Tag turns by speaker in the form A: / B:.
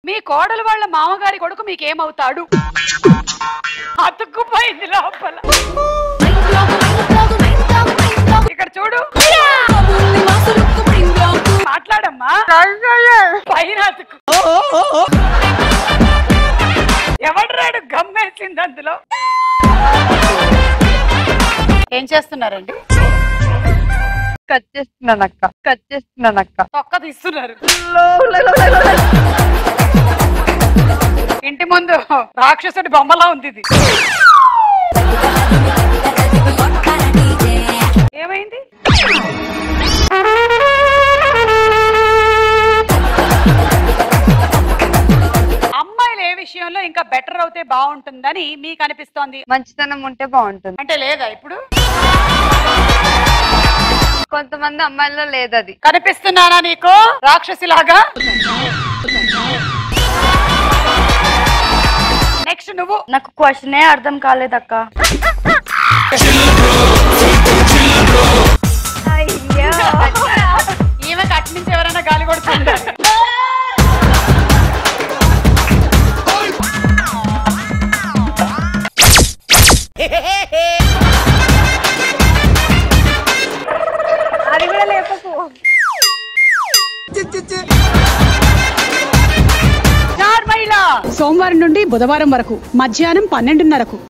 A: మీ కోడలు వాళ్ళ మామగారి కొడుకు మీకేమవుతాడు అతుక్కుపోయింది లోపల ఇక్కడ చూడు మాట్లాడమ్మా పైన అతుకు ఎవడ్రాడు గమ్మేసింది అందులో ఏం చేస్తున్నారండి
B: కట్ చేస్తున్నాను అక్క కట్ చేస్తున్నాను అక్క
A: తొక్క తీస్తున్నారు ఇంటి ముందు రాక్షసుడి బొమ్మలా ఉంది ఇది ఏమైంది అమ్మాయిలు ఏ విషయంలో ఇంకా బెటర్ అవుతే బాగుంటుందని మీకు అనిపిస్తోంది
B: మంచితనం ఉంటే బాగుంటుంది
A: అంటే లేదా ఇప్పుడు
B: కొంతమంది అమ్మాయిల్లో లేదు అది
A: కనిపిస్తున్నానా నీకు రాక్షసిలాగా నెక్స్ట్ నువ్వు
C: నాకు క్వశ్చనే అర్థం కాలేదక్క
A: ఈమె కట్ నుంచి ఎవరైనా గాలి కొడుతుంటారు
B: అది కూడా లేకపో
A: చార్ మహిళ
D: సోమవారం నుండి బుధవారం వరకు మధ్యాహ్నం పన్నెండున్నరకు